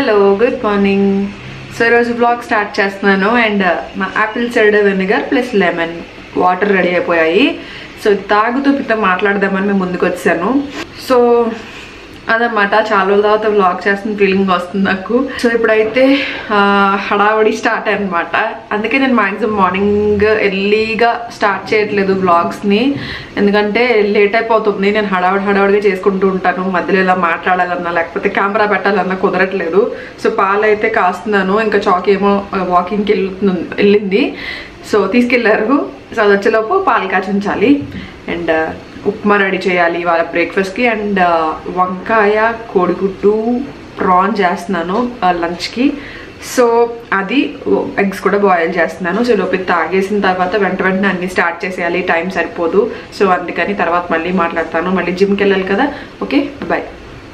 Hello good morning so ఈరోజు blog start చేస్తున్నాను and మా apple cider vinegar plus lemon water ready అయిపోయాయి so ఇది తాగుతూ పిత మాట్లాడదామని మేము ముందుకు వచ్చాను సో అదనమాట చాలా రోజుల తర్వాత వ్లాగ్ చేస్తున్న ఫీలింగ్ వస్తుంది నాకు సో ఇప్పుడైతే ఆ, హడావడి స్టార్ట్ అనమాట అందుకే నేను మ్యాక్సిమం మార్నింగ్ ఎర్లీగా స్టార్ట్ చేయట్లేదు వ్లాగ్స్ని ఎందుకంటే లేట్ అయిపోతుంది నేను హడావడి హడావడిగా చేసుకుంటూ ఉంటాను మధ్యలో ఇలా మాట్లాడాలన్నా లేకపోతే కెమెరా పెట్టాలన్నా కుదరట్లేదు సో పాలు అయితే కాస్తున్నాను ఇంకా చాక్ ఏమో వాకింగ్కి వెళ్తుంది వెళ్ళింది సో తీసుకెళ్లారు సో అది వచ్చేలోపు పాలు కాచించాలి అండ్ ఉప్మా రెడీ చేయాలి వాళ్ళ బ్రేక్ఫాస్ట్కి అండ్ వంకాయ కోడిగుడ్డు ప్రాన్ చేస్తున్నాను లంచ్కి సో అది ఎగ్స్ కూడా బాయిల్ చేస్తున్నాను సో లోపల తాగేసిన తర్వాత వెంట వెంటనే అన్ని స్టార్ట్ చేసేయాలి టైం సరిపోదు సో అందుకని తర్వాత మళ్ళీ మాట్లాడతాను మళ్ళీ జిమ్కి వెళ్ళాలి కదా ఓకే బాయ్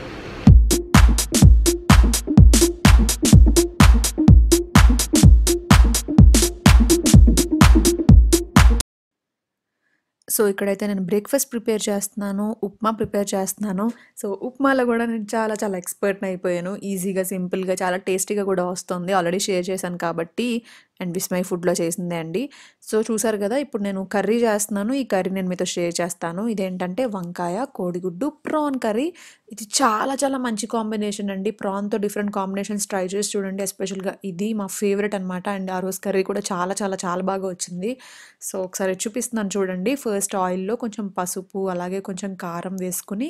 సో ఇక్కడైతే నేను బ్రేక్ఫాస్ట్ ప్రిపేర్ చేస్తున్నాను ఉప్మా ప్రిపేర్ చేస్తున్నాను సో ఉప్మాలో కూడా నేను చాలా చాలా ఎక్స్పర్ట్ని అయిపోయాను ఈజీగా సింపుల్గా చాలా టేస్టీగా కూడా వస్తుంది ఆల్రెడీ షేర్ చేశాను కాబట్టి అండ్ విస్మై ఫుడ్లో చేసిందే అండి సో చూసారు కదా ఇప్పుడు నేను కర్రీ చేస్తున్నాను ఈ కర్రీ నేను మీతో షేర్ చేస్తాను ఇదేంటంటే వంకాయ కోడిగుడ్డు ప్రాన్ కర్రీ ఇది చాలా చాలా మంచి కాంబినేషన్ అండి ప్రాన్తో డిఫరెంట్ కాంబినేషన్స్ ట్రై చేసి చూడండి ఎస్పెషల్గా ఇది మా ఫేవరెట్ అనమాట అండ్ ఆ రోజు కర్రీ కూడా చాలా చాలా చాలా బాగా వచ్చింది సో ఒకసారి చూపిస్తున్నాను చూడండి ఫస్ట్ ఆయిల్లో కొంచెం పసుపు అలాగే కొంచెం కారం వేసుకుని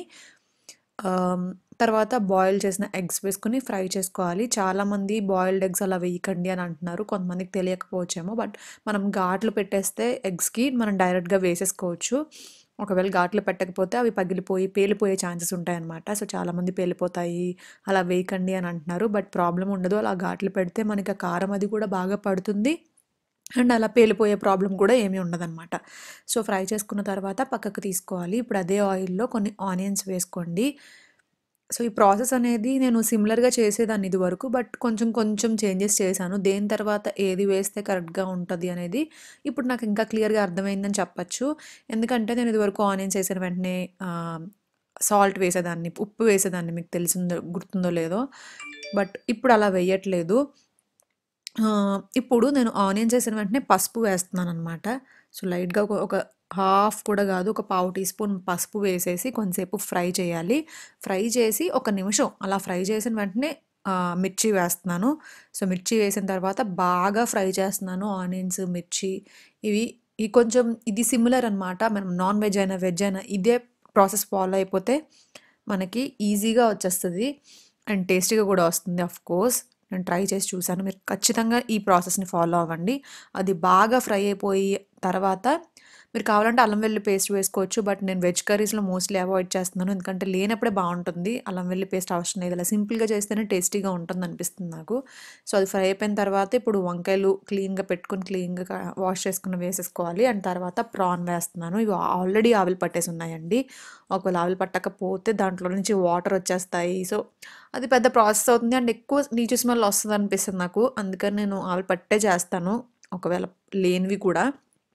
ఆమ్, తర్వాత బాయిల్ చేసిన ఎగ్స్ వేసుకుని ఫ్రై చేసుకోవాలి చాలామంది బాయిల్డ్ ఎగ్స్ అలా వేయకండి అని అంటున్నారు కొంతమందికి తెలియకపోవచ్చేమో బట్ మనం ఘాట్లు పెట్టేస్తే ఎగ్స్కి మనం డైరెక్ట్గా వేసేసుకోవచ్చు ఒకవేళ ఘాట్లు పెట్టకపోతే అవి పగిలిపోయి పేలిపోయే ఛాన్సెస్ ఉంటాయన్నమాట సో చాలామంది పేలిపోతాయి అలా వేయకండి అని అంటున్నారు బట్ ప్రాబ్లం ఉండదు అలా ఘాట్లు పెడితే మనకి ఆ కారం అది కూడా బాగా పడుతుంది అండ్ అలా పేలిపోయే ప్రాబ్లం కూడా ఏమీ ఉండదన్నమాట సో ఫ్రై చేసుకున్న తర్వాత పక్కకు తీసుకోవాలి ఇప్పుడు అదే ఆయిల్లో కొన్ని ఆనియన్స్ వేసుకోండి సో ఈ ప్రాసెస్ అనేది నేను సిమిలర్గా చేసేదాన్ని ఇది వరకు బట్ కొంచెం కొంచెం చేంజెస్ చేశాను దేని తర్వాత ఏది వేస్తే కరెక్ట్గా ఉంటుంది అనేది ఇప్పుడు నాకు ఇంకా క్లియర్గా అర్థమైందని చెప్పచ్చు ఎందుకంటే నేను ఇది వరకు ఆనియన్స్ వేసిన వెంటనే సాల్ట్ వేసేదాన్ని ఉప్పు వేసేదాన్ని మీకు తెలిసిందో గుర్తుందో లేదో బట్ ఇప్పుడు అలా వేయట్లేదు ఆ, ఇప్పుడు నేను ఆనియన్స్ వేసిన వెంటనే పసుపు వేస్తున్నాను అనమాట సో లైట్గా ఒక ఒక హాఫ్ కూడా కాదు ఒక పావు టీ స్పూన్ పసుపు వేసేసి కొంతసేపు ఫ్రై చేయాలి ఫ్రై చేసి ఒక నిమిషం అలా ఫ్రై చేసిన వెంటనే ఆ, మిర్చి వేస్తున్నాను సో మిర్చి వేసిన తర్వాత బాగా ఫ్రై చేస్తున్నాను ఆనియన్స్ మిర్చి ఇవి ఈ కొంచెం ఇది సిమిలర్ అనమాట మనం నాన్ వెజ్ అయినా వెజ్ అయినా ఇదే ప్రాసెస్ ఫాలో అయిపోతే మనకి ఈజీగా వచ్చేస్తుంది అండ్ టేస్టీగా కూడా వస్తుంది అఫ్ కోర్స్ నేను ట్రై చేసి చూశాను మీరు ఖచ్చితంగా ఈ ప్రాసెస్ని ఫాలో అవ్వండి అది బాగా ఫ్రై అయిపోయి తర్వాత మీరు కావాలంటే అల్లం వెల్లి పేస్ట్ వేసుకోవచ్చు బట్ నేను వెజ్ కర్రీస్లో మోస్ట్లీ అవాయిడ్ చేస్తున్నాను ఎందుకంటే లేనప్పుడే బాగుంటుంది అల్లం వెల్లి పేస్ట్ అవసరం లేదు ఇలా సింపుల్గా చేస్తేనే టేస్టీగా ఉంటుంది అనిపిస్తుంది నాకు సో అది ఫ్రై అయిపోయిన తర్వాత ఇప్పుడు వంకాయలు క్లీన్గా పెట్టుకుని క్లీన్గా వాష్ చేసుకుని వేసేసుకోవాలి అండ్ తర్వాత ప్రాన్ వేస్తున్నాను ఇవి ఆల్రెడీ ఆవిరి పట్టేసి ఉన్నాయండి ఒకవేళ ఆవిరి పట్టకపోతే దాంట్లో నుంచి వాటర్ వచ్చేస్తాయి సో అది పెద్ద ప్రాసెస్ అవుతుంది అండ్ ఎక్కువ నీచు స్మెల్ వస్తుంది అనిపిస్తుంది నాకు అందుకని నేను ఆవిరి పట్టే చేస్తాను ఒకవేళ లేనివి కూడా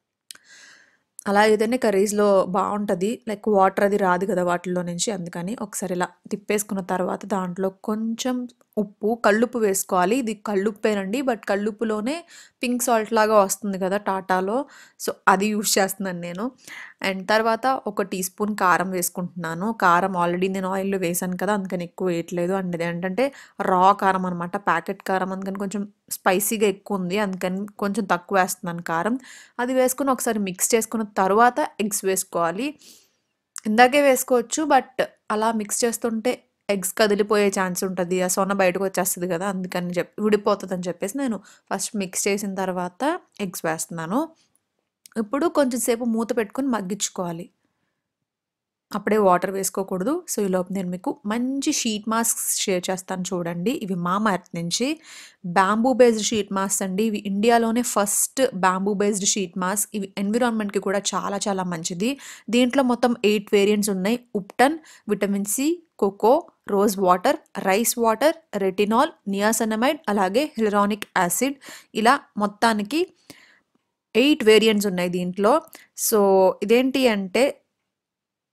అలా ఏదైనా కర్రీస్లో బాగుంటుంది లైక్ వాటర్ అది రాదు కదా వాటిల్లో నుంచి అందుకని ఒకసారి ఇలా తిప్పేసుకున్న తర్వాత దాంట్లో కొంచెం ఉప్పు కల్లుప్పు వేసుకోవాలి ఇది కల్లుప్పేనండి బట్ కల్లుప్పులోనే పింక్ సాల్ట్ లాగా వస్తుంది కదా టాటాలో సో అది యూస్ చేస్తున్నాను నేను అండ్ తర్వాత ఒక టీ స్పూన్ కారం వేసుకుంటున్నాను కారం ఆల్రెడీ నేను ఆయిల్లో వేసాను కదా అందుకని ఎక్కువ వేయట్లేదు అండ్ ఇది ఏంటంటే రా కారం అనమాట ప్యాకెట్ కారం అందుకని కొంచెం స్పైసీగా ఎక్కువ ఉంది అందుకని కొంచెం తక్కువ వేస్తున్నాను కారం అది వేసుకుని ఒకసారి మిక్స్ చేసుకున్న తర్వాత ఎగ్స్ వేసుకోవాలి ఇందాకే వేసుకోవచ్చు బట్ అలా మిక్స్ చేస్తుంటే ఎగ్స్ కదిలిపోయే ఛాన్స్ ఉంటుంది ఆ సొన బయటకు వచ్చేస్తుంది కదా అందుకని చెప్పి విడిపోతుంది అని చెప్పేసి నేను ఫస్ట్ మిక్స్ చేసిన తర్వాత ఎగ్స్ వేస్తున్నాను ఇప్పుడు కొంచెం సేపు మూత పెట్టుకొని మగ్గించుకోవాలి అప్పుడే వాటర్ వేసుకోకూడదు సో ఈ లోపు నేను మీకు మంచి షీట్ మాస్క్ షేర్ చేస్తాను చూడండి ఇవి మామా ఎర్త్ నుంచి బ్యాంబూ బేస్డ్ షీట్ మాస్క్ అండి ఇవి ఇండియాలోనే first bamboo based sheet mask ఇవి ఎన్విరాన్మెంట్కి కూడా చాలా చాలా మంచిది దీంట్లో మొత్తం ఎయిట్ వేరియంట్స్ ఉన్నాయి ubtan vitamin C cocoa rose water rice water retinol niacinamide అలాగే హిలరానిక్ యాసిడ్ ఇలా మొత్తానికి ఎయిట్ వేరియంట్స్ ఉన్నాయి దీంట్లో సో ఇదేంటి అంటే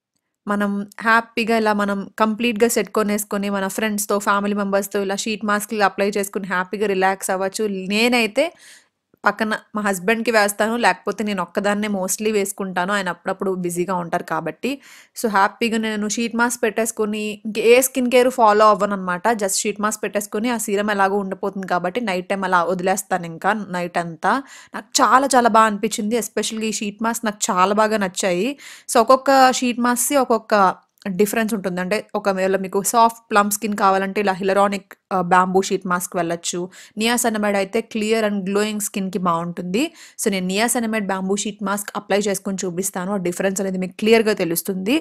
మనం హ్యాపీగా ఇలా మనం కంప్లీట్‌గా సెట్ కొనేసుకొని మన ఫ్రెండ్స్‌తో, ఫ్యామిలీ మెంబర్స్‌తో ఇలా షీట్ మాస్క్‌లు అప్లై చేసుకొని హ్యాపీగా రిలాక్స్ అవ్వచ్చు. నేనైతే పక్కన మా హస్బెండ్‌కి వేస్తాను. లేకపోతే నేను ఒక్కదాన్నే మోస్ట్‌లీ వేసుకుంటాను. ఆయన అప్పుడప్పుడు బిజీగా ఉంటారు కాబట్టి. సో, హ్యాపీగా నేను షీట్ మాస్క్ పెట్టేసుకొని ఇంక ఏ స్కిన్ కేర్ ఫాలో అవ్వననమాట. జస్ట్ షీట్ మాస్క్ పెట్టేసుకొని ఆ సీరమ్ ఎలాగో ఉండిపోతుంది కాబట్టి నైట్ టైమ్ అలా వదిలేస్తానింకా నైట్ అంతా. నాకు చాలా చాలా బా అనిపించింది. ఎస్పెషల్‌గా ఈ షీట్ మాస్క్ నాకు చాలా బాగా నచ్చాయి. సో, ఒక్కొక్క షీట్ మాస్క్‌కి ఒక్కొక్క డిఫరెన్స్ ఉంటుంది. అంటే ఒకవేళ మీకు సాఫ్ట్ ప్లమ్ స్కిన్ కావాలంటే ఇలా hyaluronic ah, bamboo sheet mask వెళ్ళొచ్చు. నియాసనమైడ్ అయితే క్లియర్ అండ్ గ్లోయింగ్ స్కిన్‌కి బావుంటుంది. సో, నేను niacinamide bamboo sheet mask apply చేసుకొని చూపిస్తాను. ఆ డిఫరెన్స్ అనేది మీకు క్లియర్‌గా తెలుస్తుంది.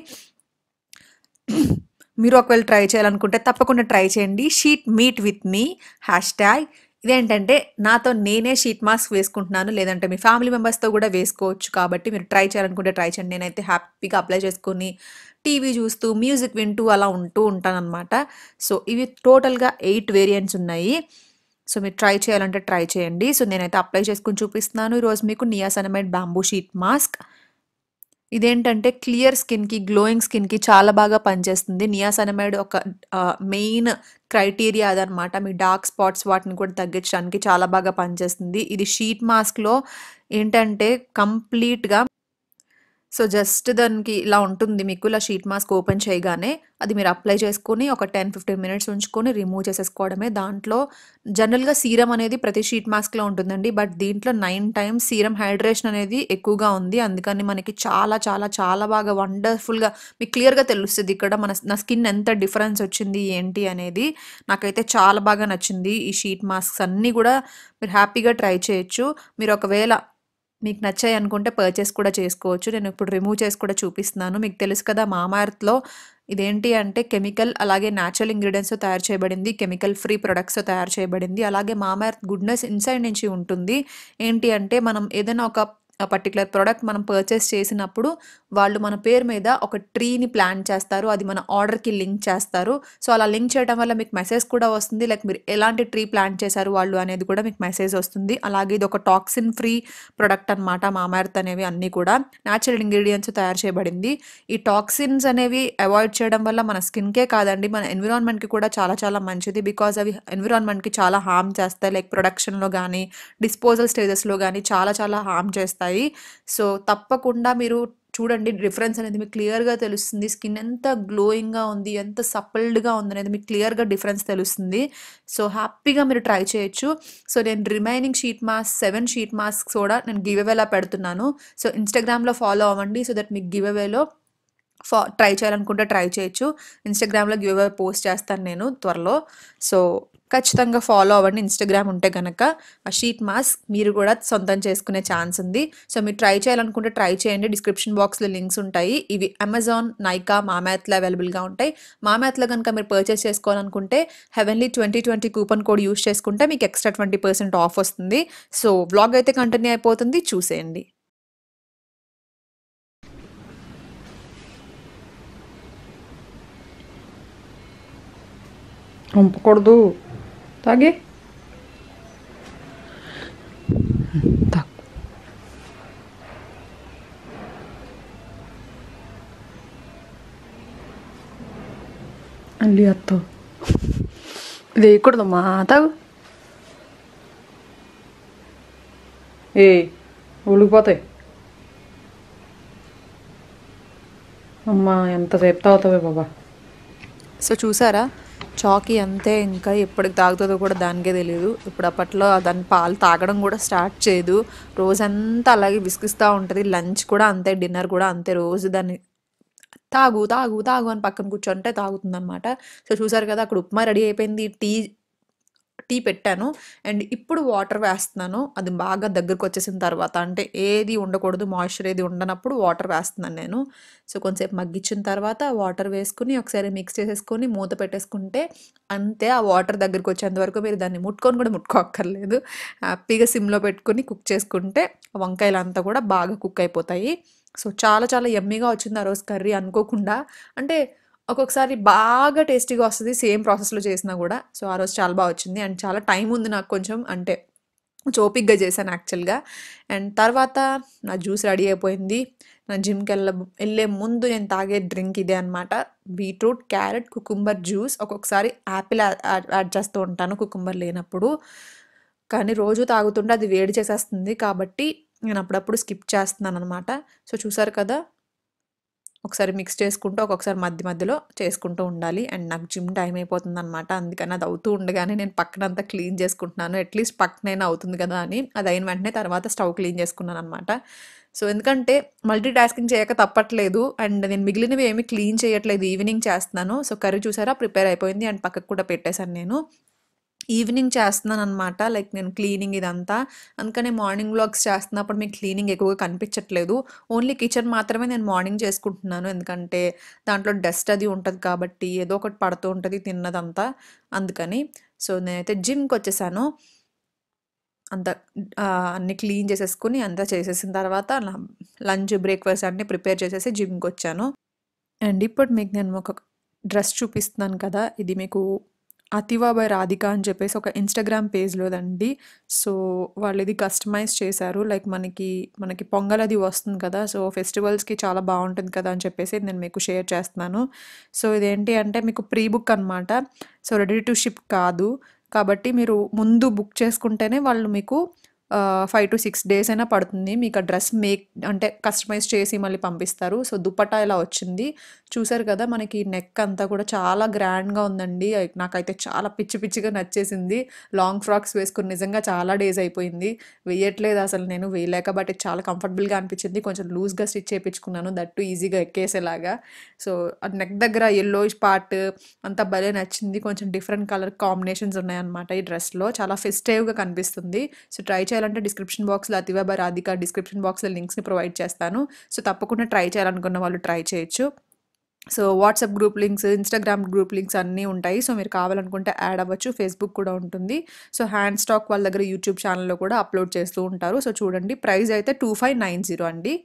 మీరు ఒకవేళ ట్రై చేయాలనుకుంటే తప్పకుండా ట్రై చేయండి. Sheet meet with me hashtag ఇదేంటంటే నాతో నేనే షీట్ మాస్క్ వేసుకుంటున్నాను. లేదంటే మీ ఫ్యామిలీ మెంబర్స్‌తో కూడా వేసుకోవచ్చు కాబట్టి మీరు ట్రై చేయాలనుకుంటే ట్రై చేయండి. నేనైతే హ్యాపీగా అప్లై చేసుకొని టీవీ చూస్తూ, మ్యూజిక్ వింటూ అలా ఉంటూ ఉంటాననమాట. సో, ఇవి టోటల్‌గా 8 వేరియంట్స్ ఉన్నాయి. సో, మీరు ట్రై చేయాలంటే ట్రై చేయండి. సో, నేనైతే అప్లై చేసుకొని చూపిస్తున్నాను. ఈరోజు మీకు నియాసనమైడ్ బాంబూ షీట్ మాస్క్. ఇదేంటంటే క్లియర్ స్కిన్‌కి, గ్లోయింగ్ స్కిన్‌కి చాలా బాగా పనిచేస్తుంది. నియాసనమైడ్ ఒక ఆహ్, మెయిన్ క్రైటీరియా అదనమాట. మీ డార్క్ స్పాట్స్ వాటిని కూడా తగ్గించడానికి చాలా బాగా పనిచేస్తుంది. ఇది షీట్ మాస్క్‌లో ఏంటంటే కంప్లీట్‌గా సో, జస్ట్ దానికి ఇలా ఉంటుంది మీకు ఇలా షీట్ మాస్క్ ఓపెన్ చేయగానే అది మీరు అప్లై చేసుకొని ఒక 10, 15 మినిట్స్ ఉంచుకొని రిమూవ్ చేసేసుకోవడమే. దాంట్లో జనరల్‌గా సీరమ్ అనేది ప్రతి షీట్ మాస్క్‌లో ఉంటుందండి. బట్ దీంట్లో 9 టైమ్స్ సీరమ్ హైడ్రేషన్ అనేది ఎక్కువగా ఉంది. అందుకని మనకి చాలా చాలా చాలా బాగా వండర్‌ఫుల్‌గా మీకు క్లియర్‌గా తెలుస్తది ఇక్కడ మన నా స్కిన్ ఎంత డిఫరెన్స్ వచ్చింది ఏంటి అనేది. నాకైతే చాలా బాగా నచ్చింది. ఈ షీట్ మాస్క్స్ అన్నీ కూడా మీరు హ్యాపీగా ట్రై చేయొచ్చు. మీరు ఒకవేళ మీకు నచ్చాయి అనుకుంటే పర్చేస్ కూడా చేసుకోవచ్చు. నేను ఇప్పుడు రిమూవ్ చేసి కూడా చూపిస్తున్నాను. మీకు తెలుసు కదా మామాఎర్త్‌లో ఇదేంటి అంటే కెమికల్ అలాగే న్యాచురల్ ఇంగ్రీడియెంట్స్‌తో తయారు చేయబడింది. కెమికల్ ఫ్రీ ప్రొడక్ట్స్‌తో తయారు చేయబడింది. అలాగే మామాఎర్త్ గుడ్‌నెస్ ఇన్‌సైడ్ నుంచి ఉంటుంది. ఏంటి అంటే మనం ఏదైనా ఒక ఆ పర్టిక్యులర్ ప్రొడక్ట్ మనం పర్చేస్ చేసినప్పుడు వాళ్ళు మన పేరు మీద ఒక ట్రీని ప్లాన్ చేస్తారు. అది మన ఆర్డర్‌కి లింక్ చేస్తారు. సో, అలా లింక్ చేయడం వల్ల మీకు మెసేజ్ కూడా వస్తుంది. లైక్ మీరు ఎలాంటి ట్రీ ప్లాన్ చేశారు వాళ్ళు అనేది కూడా మీకు మెసేజ్ వస్తుంది. అలాగే ఇది ఒక టాక్సిన్ ఫ్రీ ప్రొడక్ట్ అనమాట. మామాఎర్త్ అనేవి అన్నీ కూడా న్యాచురల్ ఇంగ్రీడియెంట్స్‌తో తయారు చేయబడింది. ఈ టాక్సిన్స్ అనేవి అవాయిడ్ చేయడం వల్ల మన స్కిన్‌కే కాదండి మన ఎన్విరాన్మెంట్‌కి కూడా చాలా చాలా మంచిది. బికాజ్ అవి ఎన్విరాన్మెంట్‌కి చాలా హార్మ్ చేస్తాయి. లైక్ ప్రొడక్షన్‌లో గానీ, డిస్పోజల్ స్టేజెస్‌లో గానీ చాలా చాలా హార్మ్ చేస్తాయి. సో, తప్పకుండా మీరు చూడండి డిఫరెన్స్ అనేది మీకు క్లియర్‌గా తెలుస్తుంది. స్కిన్ ఎంత గ్లోయింగ్‌గా ఉంది, ఎంత సపుల్డ్‌గా ఉందనేది మీకు క్లియర్‌గా డిఫరెన్స్ తెలుస్తుంది. సో, హ్యాపీగా మీరు ట్రై చేయొచ్చు. సో, నేను remaining sheet mask 7 sheet masks కూడా నేను గివ్ అవేలా పెడుతున్నాను. సో, ఇన్‌స్టాగ్రామ్‌లో ఫాలో అవ్వండి. సో, దట్ మీకు గివ్ అవేలో ఫా ట్రై చేయాలనుకుంటే ట్రై చేయొచ్చు. ఇన్‌స్టాగ్రామ్‌లో గివ్ అవే పోస్ట్ చేస్తాను నేను త్వరలో. సో, ఖచ్చితంగా ఫాలో అవ్వండి. ఇన్‌స్టాగ్రామ్ ఉంటే గనక ఆ షీట్ మాస్క్ మీరు కూడా సొంతం చేసుకునే ఛాన్స్ ఉంది. సో, మీరు ట్రై చేయాలనుకుంటే ట్రై చేయండి. డిస్క్రిప్షన్ బాక్స్‌లో లింక్స్ ఉంటాయి. ఇవి అమెజాన్, నైకా, మామాఎర్త్‌లో అవైలబుల్‌గా ఉంటాయి. మామాఎర్త్‌లో గనుక మీరు పర్చేస్ చేసుకోవాలనుకుంటే హెవెన్లీ 2020 కూపన్ కోడ్ యూజ్ చేసుకుంటే మీకు ఎక్స్ట్రా 20% ఆఫ్ వస్తుంది. సో, వ్లాగ్ అయితే కంటిన్యూ అయిపోతుంది చూసేయండి. వంపకూడదు. తాగే. తాగు. మళ్ళీ వస్తావు. ఇది వేయకూడదమ్మా తాగు. ఏయ్ ఉలికిపోతాయి. అమ్మా ఎంతసేపు తాగుతావే బాబా. సో, చూసారా? చాకీ అంతే ఇంకా ఎప్పటికి తాగుతుందో కూడా దానికే తెలీదు. ఇప్పుడు అప్పట్లో దాని పాలు తాగడం కూడా స్టార్ట్ చేయదు. రోజంతా అలాగే విసిగిస్తా ఉంటది. లంచ్ కూడా అంతే, డిన్నర్ కూడా అంతే. రోజు దాన్ని తాగు, తాగు, తాగు అని పక్కన కూర్చుంటే తాగుతుందనమాట. సో, చూసారు కదా అక్కడ ఉప్మా రెడీ అయిపోయింది. టీ టీ పెట్టాను. అండ్ ఇప్పుడు వాటర్ వేస్తున్నాను. అది బాగా దగ్గరకొచ్చేసిన తర్వాత అంటే ఏది ఉండకూడదు. మాయిశ్చర్ ఏది ఉండనప్పుడు వాటర్ వేస్తున్నాను నేను. సో, కొంతసేపు మగ్గిచ్చిన తర్వాత వాటర్ వేసుకొని ఒకసారి మిక్స్ చేసేసుకొని మూత పెట్టేసుకుంటే అంతే. ఆ వాటర్ దగ్గరకొచ్చేంత వరకు మీరు దాన్ని ముట్టుకొని కూడా ముట్టుకోక్కర్లేదు. హ్యాపీగా సిమ్‌లో పెట్టుకొని కుక్ చేసుకుంటే వంకాయలంతా కూడా బాగా కుక్ అయిపోతాయి. సో, చాలా చాలా యమ్మీగా వచ్చింది ఆ రోజు కర్రీ అనుకోకుండా. అంటే ఒక్కొక్కసారి బాగా టేస్టీగా వస్తది సేమ్ ప్రాసెస్‌లో చేసినా గూడా. సో, ఆ రోజు చాలా బా వచ్చింది. అండ్ చాలా టైం ఉంది నాకు కొంచెం అంటే ఓపిక్గా చేశాను యాక్చువల్గా అండ్ తర్వాత నా జ్యూస్ రెడీ అయిపోయింది నా జిమ్కి వెళ్ళ వెళ్ళే ముందు నేను తాగే డ్రింక్ ఇదే అనమాట బీట్రూట్ క్యారెట్ కుకుంబర్ జ్యూస్ ఒక్కొక్కసారి యాపిల్ యాడ్ చేస్తూ ఉంటాను కుకుంబర్ లేనప్పుడు కానీ రోజు తాగుతుంటే అది వేడి చేసేస్తుంది కాబట్టి నేను అప్పుడప్పుడు స్కిప్ చేస్తున్నాను అనమాట సో చూసారు కదా ఒకసారి మిక్స్ చేసుకుంటూ ఒక్కొక్కసారి మధ్య మధ్యలో చేసుకుంటూ ఉండాలి అండ్ నాకు జిమ్ టైం అయిపోతుంది అనమాట అందుకని అది అవుతూ ఉండగానే నేను పక్కనంతా క్లీన్ చేసుకుంటున్నాను అట్లీస్ట్ పక్కనైనా అవుతుంది కదా అని అది అయిన వెంటనే తర్వాత స్టవ్ క్లీన్ చేసుకున్నాను అనమాట సో ఎందుకంటే మల్టీ టాస్కింగ్ చేయక తప్పట్లేదు అండ్ నేను మిగిలినవి ఏమి క్లీన్ చేయట్లేదు ఈవినింగ్ చేస్తున్నాను సో కర్రీ చూసారా ప్రిపేర్ అయిపోయింది అండ్ పక్కకు కూడా పెట్టేశాను నేను ఈవినింగ్ చేస్తున్నాను అనమాట లైక్ నేను క్లీనింగ్ ఇదంతా అందుకనే మార్నింగ్ వ్లాగ్స్ చేస్తున్నప్పుడు మీకు క్లీనింగ్ ఎక్కువగా కనిపించట్లేదు ఓన్లీ కిచెన్ మాత్రమే నేను మార్నింగ్ చేసుకుంటున్నాను ఎందుకంటే దాంట్లో డస్ట్ అది ఉంటుంది కాబట్టి ఏదో ఒకటి పడుతూ ఉంటుంది తిన్నదంతా అందుకని సో నేనైతే జిమ్కి వచ్చేసాను అంత ఆ, అన్ని క్లీన్ చేసేసుకుని అంతా చేసేసిన తర్వాత లంచ్ బ్రేక్ఫాస్ట్ అన్నీ ప్రిపేర్ చేసేసి జిమ్కి వచ్చాను అండ్ ఇప్పుడు మీకు నేను ఒక డ్రెస్ చూపిస్తున్నాను కదా ఇది మీకు అతివా బై రాధిక అని చెప్పేసి ఒక ఇన్స్టాగ్రామ్ పేజ్లోదండి సో వాళ్ళు ఇది కస్టమైజ్ చేశారు లైక్ మనకి మనకి పొంగల్ అది వస్తుంది కదా సో ఫెస్టివల్స్కి చాలా బాగుంటుంది కదా అని చెప్పేసి నేను మీకు షేర్ చేస్తున్నాను సో ఇదేంటి అంటే మీకు ప్రీ బుక్ అనమాట సో రెడీ టు షిప్ కాదు కాబట్టి మీరు ముందు బుక్ చేసుకుంటేనే వాళ్ళు మీకు ఫైవ్ టు సిక్స్ డేస్ అయినా పడుతుంది మీకు ఆ డ్రెస్ మేక్ అంటే కస్టమైజ్ చేసి మళ్ళీ పంపిస్తారు సో దుపట్టా ఇలా వచ్చింది చూసారు కదా మనకి నెక్ అంతా కూడా చాలా గ్రాండ్గా ఉందండి ఐ- నాకైతే చాలా పిచ్చి పిచ్చిగా నచ్చేసింది లాంగ్ ఫ్రాక్స్ వేసుకుని నిజంగా చాలా డేస్ అయిపోయింది వేయట్లేదు అసలు నేను వేయలేక బట్ ఇది చాలా కంఫర్టబుల్గా అనిపించింది కొంచెం లూజ్గా స్టిచ్ చేయించుకున్నాను దట్టు ఈజీగా ఎక్కేసేలాగా సో ఆ నెక్ దగ్గర ఎల్లో పార్ట్ అంతా భలే నచ్చింది కొంచెం డిఫరెంట్ కలర్ కాంబినేషన్స్ ఉన్నాయన్నమాట ఈ డ్రెస్లో చాలా ఫెస్టివ్గా కనిపిస్తుంది సో ట్రై చేయాలంటే డిస్క్రిప్షన్ బాక్స్లో అతివా బై రాధిక డిస్క్రిప్షన్ బాక్స్లో లింక్స్ని ప్రొవైడ్ చేస్తాను సో తప్పకుండా ట్రై చేయాలనుకున్న వాళ్ళు ట్రై చేయొచ్చు so WhatsApp group links Instagram group links అన్నీ ఉంటాయి సో మీరు కావాలనుకుంటే యాడ్ అవ్వచ్చు ఫేస్బుక్ కూడా ఉంటుంది సో హ్యాండ్ స్టాక్ వాళ్ళ దగ్గర యూట్యూబ్ ఛానల్లో కూడా అప్లోడ్ చేస్తూ ఉంటారు సో చూడండి ప్రైస్ అయితే టూ ఫైవ్ నైన్ జీరో అండి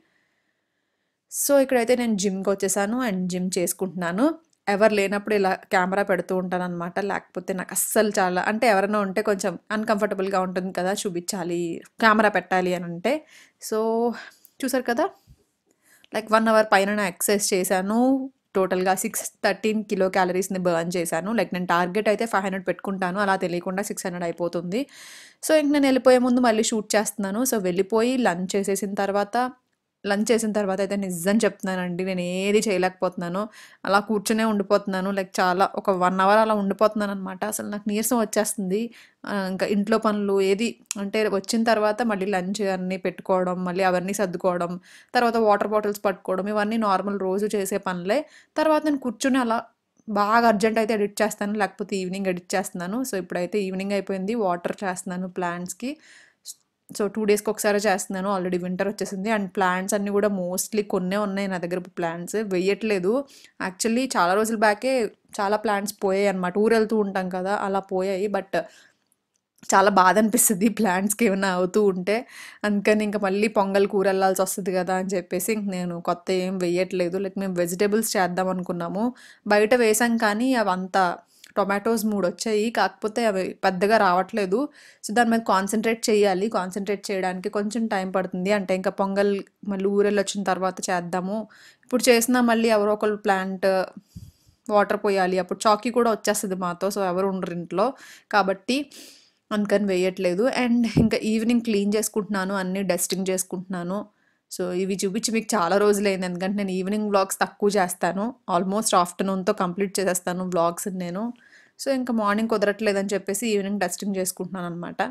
సో ఇక్కడైతే నేను జిమ్కి వచ్చేసాను అండ్ జిమ్ చేసుకుంటున్నాను ఎవరు లేనప్పుడు ఇలా కెమెరా పెడుతూ ఉంటాను అనమాట లేకపోతే నాకు అస్సలు చాలా అంటే ఎవరైనా ఉంటే కొంచెం అన్కంఫర్టబుల్గా ఉంటుంది కదా చూపించాలి కెమెరా పెట్టాలి అని అంటే సో చూసారు కదా లైక్ వన్ అవర్ పైన నేను ఎక్సర్సైజ్ చేశాను టోటల్గా సిక్స్ థర్టీన్ కిలో క్యాలరీస్ని బర్న్ చేశాను లైక్ నేను టార్గెట్ అయితే ఫైవ్ హండ్రెడ్ పెట్టుకుంటాను అలా తెలియకుండా సిక్స్ హండ్రెడ్ అయిపోతుంది సో ఇంక నేను వెళ్ళిపోయే ముందు మళ్ళీ షూట్ చేస్తున్నాను సో వెళ్ళిపోయి లంచ్ చేసేసిన తర్వాత లంచ్ చేసిన తర్వాత అయితే నిజం చెప్తున్నానండి నేను ఏది చేయలేకపోతున్నాను అలా కూర్చునే ఉండిపోతున్నాను లైక్ చాలా ఒక వన్ అవర్ అలా ఉండిపోతున్నాను అనమాట అసలు నాకు నీరసం వచ్చేస్తుంది ఆ, ఇంకా ఇంట్లో పనులు ఏది అంటే వచ్చిన తర్వాత మళ్ళీ లంచ్ అన్నీ పెట్టుకోవడం మళ్ళీ అవన్నీ సర్దుకోవడం తర్వాత వాటర్ బాటిల్స్ పట్టుకోవడం ఇవన్నీ నార్మల్ రోజు చేసే పనులే తర్వాత నేను కూర్చుని అలా బాగా అర్జెంట్ అయితే ఎడిట్ చేస్తాను లేకపోతే ఈవినింగ్ ఎడిట్ చేస్తున్నాను సో ఇప్పుడైతే ఈవినింగ్ అయిపోయింది వాటర్ చేస్తున్నాను ప్లాంట్స్కి సో టూ డేస్కి ఒకసారి చేస్తున్నాను ఆల్రెడీ వింటర్ వచ్చేసింది అండ్ ప్లాంట్స్ అన్నీ కూడా మోస్ట్లీ కొన్నే ఉన్నాయి నా దగ్గర ప్లాంట్స్ వెయ్యట్లేదు యాక్చువల్లీ చాలా రోజుల బ్యాకే చాలా ప్లాంట్స్ పోయాయి అనమాట ఊరు వెళ్తూ ఉంటాం కదా అలా పోయాయి బట్ చాలా బాధ అనిపిస్తుంది ప్లాంట్స్కి ఏమైనా అవుతూ ఉంటే అందుకని ఇంకా మళ్ళీ పొంగల్ కూర వెళ్ళాల్సి వస్తుంది కదా అని చెప్పేసి ఇంక నేను కొత్త ఏం వేయట్లేదు లైక్ మేము వెజిటేబుల్స్ చేద్దాం అనుకున్నాము బయట వేసాం కానీ అవి అంత టొమాటోస్ మూడు వచ్చాయి కాకపోతే అవి పెద్దగా రావట్లేదు సో దాని మీద కాన్సన్ట్రేట్ చేయాలి కాన్సన్ట్రేట్ చేయడానికి కొంచెం టైం పడుతుంది అంటే ఇంకా పొంగల్ మళ్ళీ ఊరెళ్ళి వచ్చిన తర్వాత చేద్దాము ఇప్పుడు చేసినా మళ్ళీ ఎవరో ఒకళ్ళు ప్లాంట్ వాటర్ పోయాలి అప్పుడు చాకీ కూడా వచ్చేస్తుంది మాతో సో ఎవరు ఉండరు ఇంట్లో కాబట్టి అందుకని వేయట్లేదు అండ్ ఇంకా ఈవినింగ్ క్లీన్ చేసుకుంటున్నాను అన్నీ డస్టింగ్ చేసుకుంటున్నాను సో ఇవి చూపించి మీకు చాలా రోజులైంది ఎందుకంటే నేను ఈవినింగ్ వ్లాగ్స్ తక్కువ చేస్తాను ఆల్మోస్ట్ ఆఫ్టర్నూన్తో కంప్లీట్ చేసేస్తాను వ్లాగ్స్ నేను సో ఇంకా మార్నింగ్ కుదరట్లేదని చెప్పేసి ఈవినింగ్ డస్టింగ్ చేసుకుంటున్నాను అనమాట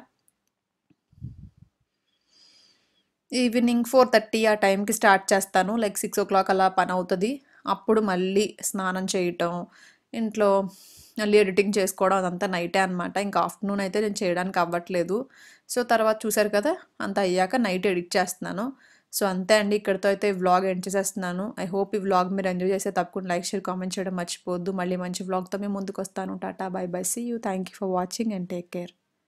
ఈవినింగ్ ఫోర్ థర్టీ ఆ టైంకి స్టార్ట్ చేస్తాను లైక్ సిక్స్ ఓ క్లాక్ అలా పని అవుతుంది అప్పుడు మళ్ళీ స్నానం చేయటం ఇంట్లో మళ్ళీ ఎడిటింగ్ చేసుకోవడం అదంతా నైటే అనమాట ఇంకా ఆఫ్టర్నూన్ అయితే నేను చేయడానికి అవ్వట్లేదు సో తర్వాత చూసారు కదా అంతా అయ్యాక నైట్ ఎడిట్ చేస్తున్నాను సో అంతే అండి ఇక్కడితో అయితే వ్లాగ్ ఎండ్ చేసేస్తున్నాను ఐ హోప్ ఈ వ్లాగ్ మీరు ఎంజాయ్ చేస్తే తప్పకుండా లైక్ షేర్ కామెంట్ చేయడం మర్చిపోవద్దు మళ్ళీ మంచి వ్లాగ్తో మేము ముందుకు వస్తాను tata bye bye see you thank you for watching and take care